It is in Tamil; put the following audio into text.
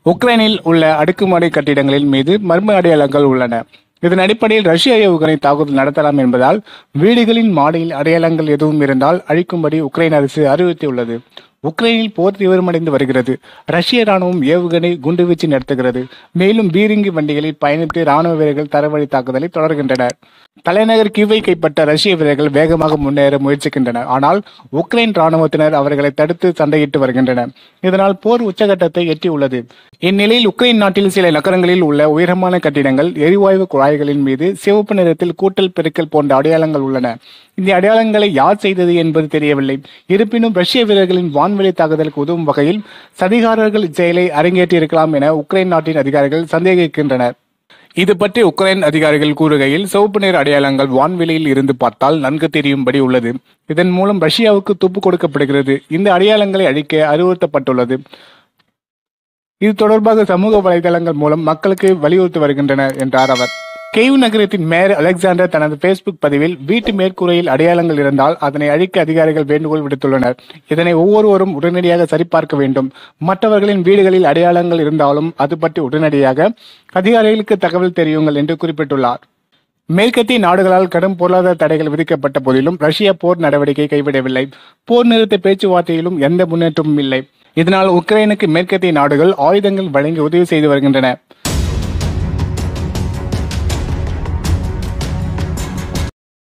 உக்ரைனில் உள்ள அடுக்குமாடி கட்டிடங்களின் மீது மர்ம அடையாளங்கள் உள்ளன இதன் அடிப்படையில் ரஷ்ய ஏவுகணை தாக்குதல் நடத்தலாம் என்பதால் வீடுகளின் மாடியில் அடையாளங்கள் எதுவும் இருந்தால் அழிக்கும்படி உக்ரைன் அரசு அறிவுறுத்தியுள்ளது உக்ரைனில் போர் தீவிரமடைந்து வருகிறது ரஷ்ய ராணுவம் ஏவுகணை குண்டுவீச்சு நடத்துகிறது மேலும் பீரிங்கி வண்டிகளில் பயணித்து ராணுவ வீரர்கள் தரவழி தாக்குதலை தொடர்கின்றனர் தலைநகர் கிவை கைப்பற்ற ரஷ்ய வீரர்கள் வேகமாக முன்னேற முயற்சிக்கின்றனர் ஆனால் உக்ரைன் ராணுவத்தினர் அவர்களை தடுத்து சண்டையிட்டு வருகின்றனர் இதனால் போர் உச்சகட்டத்தை எட்டியுள்ளது இந்நிலையில் உக்ரைன் நாட்டில் சில நகரங்களில் உள்ள உயரமான கட்டிடங்கள் எரிவாயு குழாய்களின் மீது சிவப்பு நிறத்தில் கூட்டல் பெருக்கல் போன்ற அடையாளங்கள் உள்ளன இந்த அடையாளங்களை யார் செய்தது என்பது தெரியவில்லை இருப்பினும் ரஷ்ய வீரர்களின் வான்வெளி தாக்குதலுக்கு உதவும் வகையில் சதிகாரர்கள் இச்செயலை அரங்கேற்றியிருக்கலாம் என உக்ரைன் நாட்டின் அதிகாரிகள் சந்தேகிக்கின்றனர் இது பற்றி உக்ரைன் அதிகாரிகள் கூறுகையில் சிவப்பு நிற அடையாளங்கள் வான்வெளியில் இருந்து பார்த்தால் நன்கு தெரியும்படி உள்ளது இதன் மூலம் ரஷ்யாவுக்கு துப்பு கொடுக்கப்படுகிறது இந்த அடையாளங்களை அழிக்க அறிவுறுத்தப்பட்டுள்ளது இது தொடர்பாக சமூக வலைதளங்கள் மூலம் மக்களுக்கு வலியுறுத்தி வருகின்றனர் என்றார் அவர் கெய்வ் நகரத்தின் மேயர் அலெக்சாண்டர் தனது ஃபேஸ்புக் பதிவில் வீட்டு மேற்கூரையில் அடையாளங்கள் இருந்தால் அதனை அழிக்க அதிகாரிகள் வேண்டுகோள் விடுத்துள்ளனர் இதனை ஒவ்வொருவரும் உடனடியாக சரிபார்க்க வேண்டும் மற்றவர்களின் வீடுகளில் அடையாளங்கள் இருந்தாலும் அது பற்றி உடனடியாக அதிகாரிகளுக்கு தகவல் தெரியுங்கள் என்று குறிப்பிட்டுள்ளார் மேற்கத்திய நாடுகளால் கடும் பொருளாதார தடைகள் விதிக்கப்பட்ட போதிலும் ரஷ்யா போர் நடவடிக்கை கைவிடவில்லை போர் நிறுத்த பேச்சுவார்த்தையிலும் எந்த முன்னேற்றமும் இல்லை இதனால் உக்ரைனுக்கு மேற்கத்திய நாடுகள் ஆயுதங்கள் வழங்கி உதவி செய்து வருகின்றன